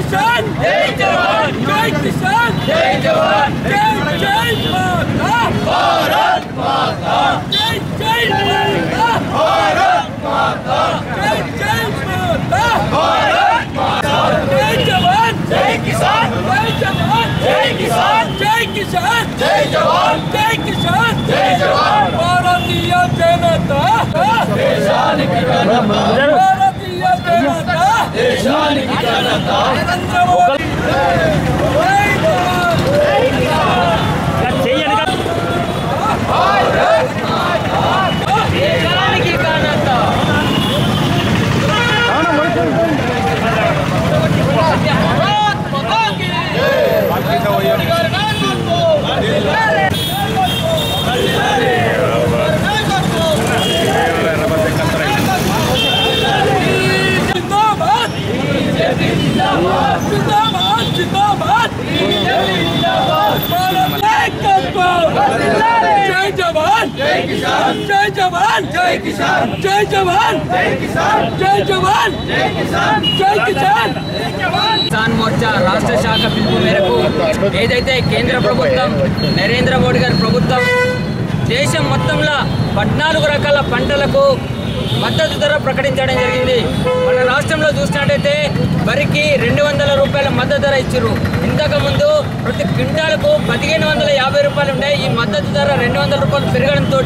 కిసాన్ జై జవాన్ జై కిసాన్ జై జవాన్ జై జై మాతా భారత్ మాతా జై జై మాతా భారత్ మాతా జై జై మాతా భారత్ మాతా జై జవాన్ జై కిసాన్ జై జవాన్ జై కిసాన్ జై కిసాన్ జై జవాన్ జై కిసాన్ జై జవాన్ భారతీయ జనతా దేశానికి ఘనత భారతీయ జనతా దేశానికి ఘనత నరేంద్ర మోదీ జై జవాన్ జై కిసాన్ దేశానికి ఘనత భారత్ మాతా కీ మోదీ గారి నాయకత్వం जिंदाबाद जिंदाबाद जिंदाबाद जिंदाबाद भारत एकत्व जय जवान जय किसान जय जवान जय किसान जय जवान जय किसान जय जवान जय किसान जय किसान जय जवान కిసాన్ మోర్చా రాష్ట్ర శాఖ పిలుపు మేరకు ఏదైతే కేంద్ర ప్రభుత్వం నరేంద్ర మోడీ గారి ప్రభుత్వం దేశం మొత్తంలో పద్నాలుగు రకాల పంటలకు మద్దతు ధర ప్రకటించడం జరిగింది మన రాష్ట్రంలో చూసినట్టయితే వరికి రెండు వందల రూపాయల మద్దతు ధర ఇచ్చారు ఇంతకుముందు ప్రతి క్వింటాలకు పదిహేను వందల యాభై రూపాయలు ఉండే ఈ మద్దతు ధర రెండు వందల రూపాయలు పెరగడంతో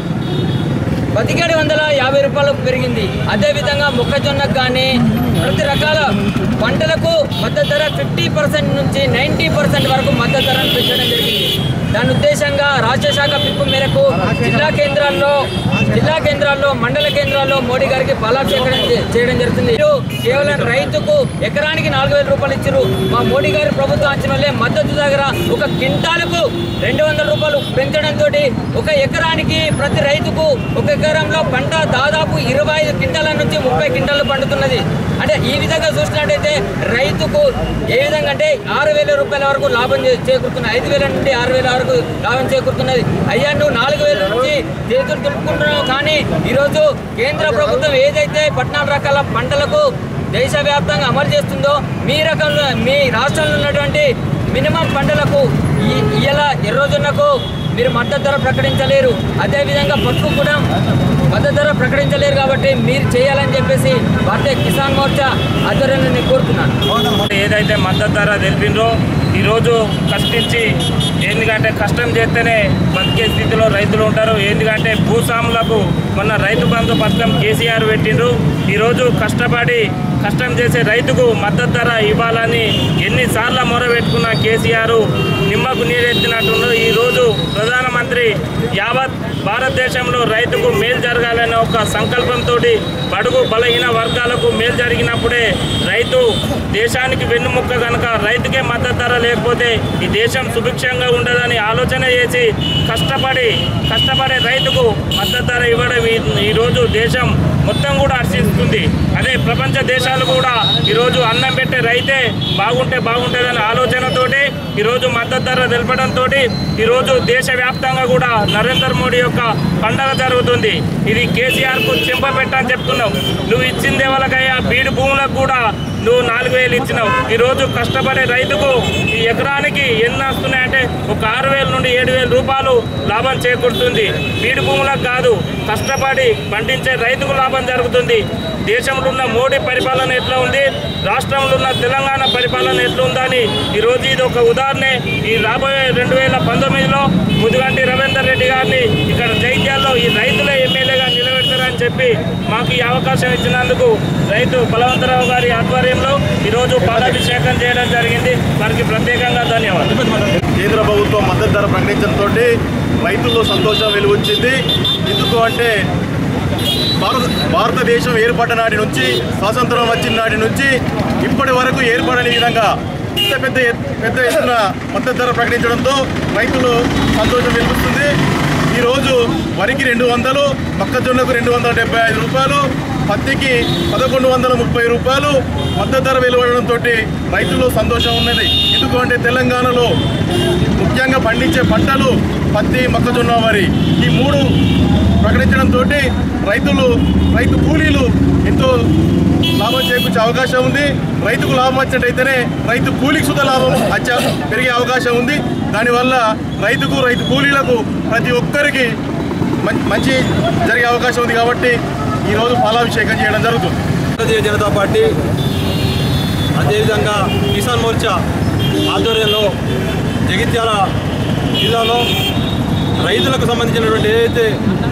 పదిహేడు వందల యాభై రూపాయలకు పెరిగింది అదేవిధంగా మొక్కజొన్నకు కానీ ప్రతి రకాల పంటలకు మద్దతు ధర ఫిఫ్టీ పర్సెంట్ నుంచి నైంటీ పర్సెంట్ వరకు మద్దతు ధరను పెంచడం జరిగింది దాని ఉద్దేశంగా రాష్ట్ర శాఖ పిలుపు మేరకు జిల్లా కేంద్రాల్లో జిల్లా కేంద్రాల్లో మండల కేంద్రాల్లో మోడీ గారికి పాలాభిషేకం చే- చేయడం జరుగుతుంది మీరు కేవలం రైతుకు ఎకరానికి నాలుగు వేల రూపాయలు ఇచ్చారు మా మోడీ గారి ప్రభుత్వం అంచనాలే మద్దతు దగ్గర ఒక క్వింటాలకు రెండు వందల రూపాయలు పెంచడంతో ఒక ఎకరానికి ప్రతి రైతుకు ఒక ఎకరంలో పంట దాదాపు ఇరవై ఐదు క్వింటాల నుంచి ముప్పై క్వింటాలు పండుతున్నది అంటే ఈ విధంగా చూసినట్టయితే రైతుకు ఏ విధంగా అంటే ఆరు వేల రూపాయల వరకు లాభం చే- చేకూరుతున్నది ఐదు వేల నుండి ఆరు వేల వరకు లాభం చేకూరుతున్నది అయ్యా నువ్వు నాలుగు వేల నుంచి చేతులు దులుపుకుంటున్నావు కానీ ఈరోజు కేంద్ర ప్రభుత్వం ఏదైతే పద్నాలుగు రకాల పంటలకు దేశవ్యాప్తంగా అమలు చేస్తుందో మీ రకంలో మీ రాష్ట్రంలో ఉన్నటువంటి మినిమం పంటలకు ఈ ఇలా ఎర్రజొన్నకు మీరు మద్దతు ధర ప్రకటించలేరు అదేవిధంగా పసుపు కూడా మద్దతు ధర ప్రకటించలేరు కాబట్టి మీరు చేయాలని చెప్పేసి భారతీయ కిసాన్ మోర్చా ఆధ్వర్యంలో నేను కోరుతున్నాను ఏదైతే మద్దతు ధర తెలిపిండ్రో ఈరోజు కష్టించి ఎందుకంటే కష్టం చేస్తేనే బతికే స్థితిలో రైతులు ఉంటారు ఎందుకంటే భూస్వాములకు మొన్న రైతు బంధు పథకం కేసీఆర్ పెట్టిండ్రు ఈరోజు కష్టపడి కష్టం చేసే రైతుకు మద్దతు ధర ఇవ్వాలని ఎన్నిసార్లు మొరబెట్టుకున్న కేసీఆర్ నిమ్మకు నీరెత్తినట్టు ఈరోజు ప్రధానమంత్రి యావత్ భారతదేశంలో రైతుకు మేలు జరగాలనే ఒక సంకల్పంతో బడుగు బలహీన వర్గాలకు మేలు జరిగినప్పుడే రైతు దేశానికి వెన్నుముక్క కనుక రైతుకే మద్దతు ధర లేకపోతే ఈ దేశం సుభిక్షంగా ఉండదని ఆలోచన చేసి కష్టపడి కష్టపడే రైతుకు మద్దతు ధర ఇవ్వడం ఈ- ఈరోజు దేశం మొత్తం కూడా హర్షిస్తుంది అదే ప్రపంచ దేశాలు కూడా ఈరోజు అన్నం పెట్టే రైతే బాగుంటే బాగుంటుందనే ఆలోచనతోటి ఈరోజు మద్దతు ధర తెలపడంతో ఈరోజు దేశవ్యాప్తంగా కూడా నరేంద్ర మోడీ యొక్క పండగ జరుగుతుంది ఇది కేసీఆర్కు చెంపపెట్టని చెప్తున్నావు నువ్వు ఇచ్చిందే వాళ్ళకయ్యా బీడు భూములకు కూడా నువ్వు నాలుగు వేలు ఇచ్చినావు ఈరోజు కష్టపడే రైతుకు ఈ ఎకరానికి ఎన్ని వస్తున్నాయంటే ఒక ఆరు వేల నుండి ఏడు వేల రూపాయలు లాభం చేకూరుతుంది బీడు భూములకు కాదు కష్టపడి పండించే రైతుకు లాభం జరుగుతుంది దేశంలో ఉన్న మోడీ పరిపాలన ఎట్లా ఉంది రాష్ట్రంలో ఉన్న తెలంగాణ పరిపాలన ఎట్లా ఉందని ఈరోజు ఇది ఒక ఉదాహరణ ఈ రాబోయే రెండు వేల పంతొమ్మిదిలో ముదుగంటి రవీందర్ రెడ్డి గారిని ఇక్కడ జైత్యాల్లో ఈ రైతులే ఎమ్మెల్యేగా నిలబెడతారని చెప్పి మాకు ఈ అవకాశం ఇచ్చినందుకు రైతు బలవంతరావు గారి ఆధ్వర్యంలో ఈరోజు పాలాభిషేకం చేయడం జరిగింది వారికి ప్రత్యేకంగా ధన్యవాదాలు కేంద్ర ప్రభుత్వం మద్దతు ధర ప్రకటించడంతో రైతుల్లో సంతోషం వెలువచ్చింది ఎందుకు అంటే భారత భారతదేశం ఏర్పడ్డ నాటి నుంచి స్వాతంత్రం వచ్చిన నాటి నుంచి ఇప్పటి వరకు ఏర్పడని విధంగా ఇంత పెద్ద ఎత్- పెద్ద ఎత్తున మద్దతు ధర ప్రకటించడంతో రైతులు సంతోషం వెలుగుతుంది ఈరోజు వరికి రెండు వందలు మొక్కజొన్నకు రెండు వందల డెబ్బై ఐదు రూపాయలు పత్తికి పదకొండు వందల ముప్పై రూపాయలు మద్దతు ధర వెలువడంతో రైతుల్లో సంతోషం ఉన్నది ఎందుకంటే తెలంగాణలో ముఖ్యంగా పండించే పంటలు పత్తి మొక్కజొన్న వరి ఈ మూడు ప్రకటించడంతో రైతులు రైతు కూలీలు ఎంతో లాభం చేకూర్చే అవకాశం ఉంది రైతుకు లాభం వచ్చినట్టయితేనే రైతు కూలీకి సుధ లాభం వచ్చే పెరిగే అవకాశం ఉంది దానివల్ల రైతుకు రైతు కూలీలకు ప్రతి ఒక్కరికి మం- మంచి జరిగే అవకాశం ఉంది కాబట్టి ఈరోజు పాలాభిషేకం చేయడం జరుగుతుంది భారతీయ జనతా పార్టీ అదేవిధంగా కిసాన్ మోర్చా ఆధ్వర్యంలో జగిత్యాల జిల్లాలో రైతులకు సంబంధించినటువంటి ఏదైతే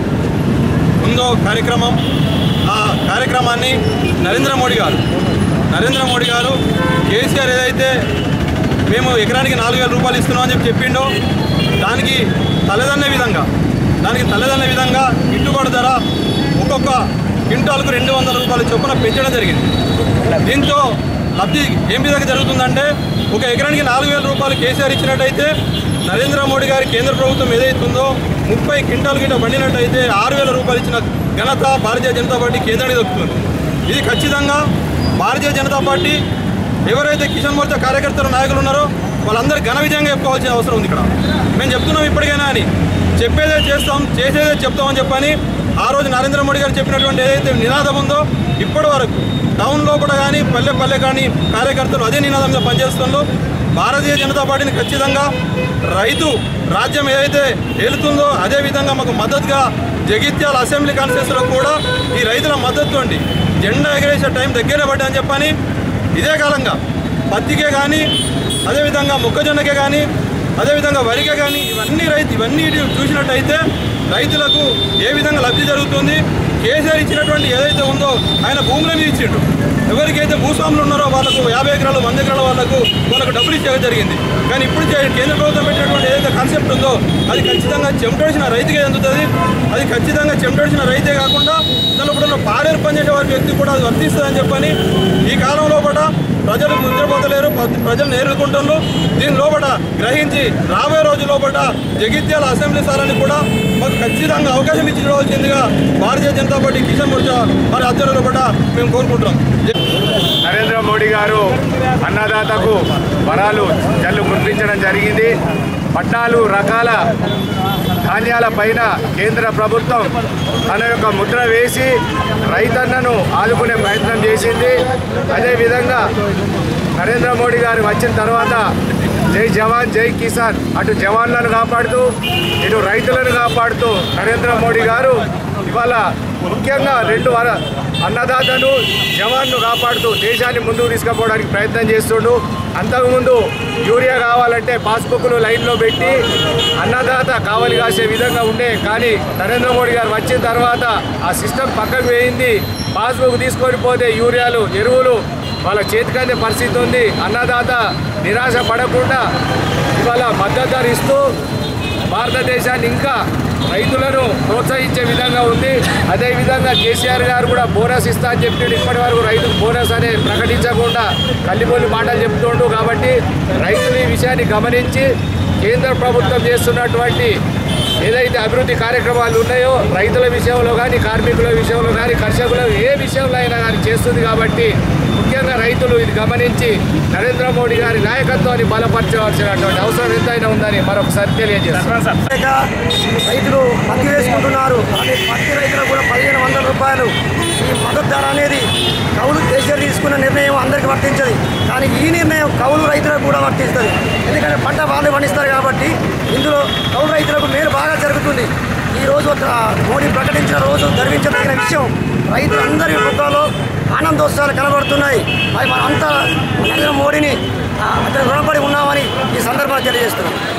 ఉందో కార్యక్రమం ఆ కార్యక్రమాన్ని నరేంద్ర మోడీ గారు నరేంద్ర మోడీ గారు కేసీఆర్ ఏదైతే మేము ఎకరానికి నాలుగు వేల రూపాయలు ఇస్తున్నామని చెప్పి చెప్పిండో దానికి తలదన్నే విధంగా దానికి తలదన్నే విధంగా గిట్టుబాటు ధర ఒక్కొక్క క్వింటాల్కు రెండు వందల రూపాయల చొప్పున పెంచడం జరిగింది దీంతో లబ్ధి ఏం విధంగా జరుగుతుందంటే ఒక ఎకరానికి నాలుగు వేల రూపాయలు కేసీఆర్ ఇచ్చినట్టయితే నరేంద్ర మోడీ గారి కేంద్ర ప్రభుత్వం ఏదైతుందో ముప్పై క్వింటాల్ గిట్ట పండినట్టయితే ఆరు వేల రూపాయలు ఇచ్చిన ఘనత భారతీయ జనతా పార్టీ కేంద్రానికి దక్కుతుంది ఇది ఖచ్చితంగా భారతీయ జనతా పార్టీ ఎవరైతే కిసాన్ మోర్చా కార్యకర్తలు నాయకులు ఉన్నారో వాళ్ళందరూ ఘన విజయంగా చెప్పుకోవాల్సిన అవసరం ఉంది ఇక్కడ మేము చెప్తున్నాం ఇప్పటికైనా అని చెప్పేదే చేస్తాం చేసేదే చెప్తామని చెప్పని ఆ రోజు నరేంద్ర మోడీ గారు చెప్పినటువంటి ఏదైతే నినాదం ఉందో ఇప్పటి వరకు టౌన్ లోపల కానీ పల్లె పల్లె కానీ కార్యకర్తలు అదే నినాదం మీద పనిచేస్తుందో భారతీయ జనతా పార్టీని ఖచ్చితంగా రైతు రాజ్యం ఏదైతే ఏలుతుందో అదే విధంగా మాకు మద్దతుగా జగిత్యాల అసెంబ్లీ కాన్స్టిట్యూన్సీలో కూడా ఈ రైతుల మద్దతు అండి జెండా ఎగరేసే టైం దగ్గరే పడ్డా చెప్పని ఇదే కాలంగా పత్తికే కానీ అదేవిధంగా మొక్కజొన్నకే కానీ అదేవిధంగా వరికే కానీ ఇవన్నీ రైతు ఇవన్నీ ఇటు చూసినట్టయితే రైతులకు ఏ విధంగా లబ్ధి జరుగుతుంది కేసీఆర్ ఇచ్చినటువంటి ఏదైతే ఉందో ఆయన భూముల మీద ఇచ్చిండు ఎవరికైతే భూస్వాములు ఉన్నారో వాళ్ళకు యాభై ఎకరాలు వంద ఎకరాల వాళ్ళకు వాళ్ళకు డబ్బులు ఇచ్చే జరిగింది కానీ ఇప్పుడు చే- కేంద్ర ప్రభుత్వం పెట్టినటువంటి ఏదైతే కాన్సెప్ట్ ఉందో అది ఖచ్చితంగా చెమటడిచిన రైతుకే అందుతుంది అది ఖచ్చితంగా చెమటడిచిన రైతే కాకుండా దానిలో ఇప్పుడు పాడేరు పనిచేసే వారి వ్యక్తి కూడా అది వర్తిస్తుందని చెప్పని ఈ కాలం లోపల ప్రజలు నిద్రపోతలేరు ప్ర- ప్రజలు నేర్చుకుంటున్నారు దీని లోపల గ్రహించి రాబోయే రోజు లోపల జగిత్యాల అసెంబ్లీ స్థానానికి కూడా మాకు ఖచ్చితంగా అవకాశం ఇచ్చుకోవాల్సిందిగా భారతీయ జనతా పార్టీ కిషన్ మోర్చా వారి ఆధ్వర్యంలో కూడా మేము కోరుకుంటున్నాం నరేంద్ర మోడీ గారు అన్నదాతకు వరాలు జల్లు కురిపించడం జరిగింది పద్నాలుగు రకాల ధాన్యాల పైన కేంద్ర ప్రభుత్వం తన యొక్క ముద్ర వేసి రైతన్నను ఆదుకునే ప్రయత్నం చేసింది అదేవిధంగా నరేంద్ర మోడీ గారు వచ్చిన తర్వాత జై జవాన్ జై కిసాన్ అటు జవాన్లను కాపాడుతూ ఇటు రైతులను కాపాడుతూ నరేంద్ర మోడీ గారు ఇవాళ ముఖ్యంగా రెండు వర అన్నదాతను జవాన్ను కాపాడుతూ దేశాన్ని ముందుకు తీసుకుపోవడానికి ప్రయత్నం చేస్తుండు అంతకుముందు యూరియా కావాలంటే పాస్బుక్లు లైన్లో పెట్టి అన్నదాత కావలి కాసే విధంగా ఉండే కానీ నరేంద్ర మోడీ గారు వచ్చిన తర్వాత ఆ సిస్టమ్ పక్కకు వేయింది పాస్బుక్ తీసుకొని పోతే యూరియాలు ఎరువులు వాళ్ళ చేతికందే పరిస్థితి ఉంది అన్నదాత నిరాశ పడకుండా ఇవాళ మద్దతు ధర ఇస్తూ భారతదేశాన్ని ఇంకా రైతులను ప్రోత్సహించే విధంగా ఉంది అదేవిధంగా కేసీఆర్ గారు కూడా బోనస్ ఇస్తా అని చెప్పి ఇప్పటి వరకు రైతుకు బోనస్ అనేది ప్రకటించకుండా కల్లిబోలి మాటలు చెప్తుండు కాబట్టి రైతులు ఈ విషయాన్ని గమనించి కేంద్ర ప్రభుత్వం చేస్తున్నటువంటి ఏదైతే అభివృద్ధి కార్యక్రమాలు ఉన్నాయో రైతుల విషయంలో కానీ కార్మికుల విషయంలో కానీ కర్షకుల ఏ విషయంలో అయినా కానీ చేస్తుంది కాబట్టి ముఖ్యంగా రైతులు ఇది గమనించి నరేంద్ర మోడీ గారి నాయకత్వాన్ని బలపరచవలసినటువంటి అవసరం ఎంతైనా ఉందని మరొకసారి తెలియజేస్తాను లేక రైతులు పత్తి వేసుకుంటున్నారు అదే పత్తి రైతులకు కూడా పదిహేను వందల రూపాయలు ఈ మద్దతు ధర అనేది కౌలు కేసీఆర్ తీసుకున్న నిర్ణయం అందరికీ వర్తించదు కానీ ఈ నిర్ణయం కౌలు రైతులకు కూడా వర్తిస్తుంది ఎందుకంటే పంట వాళ్ళు పండిస్తారు కాబట్టి ఇందులో కౌలు రైతులకు మేలు బాగా జరుగుతుంది ఈ రోజు ఒక మోడీ ప్రకటించిన రోజు గర్వించదగిన విషయం రైతులందరి ముఖంలో ఆనందోత్సవాలు కనబడుతున్నాయి మరి మనంతా నరేంద్ర మోడీని ఆ, అతను రుణపడి ఉన్నామని ఈ సందర్భంగా తెలియజేస్తున్నాం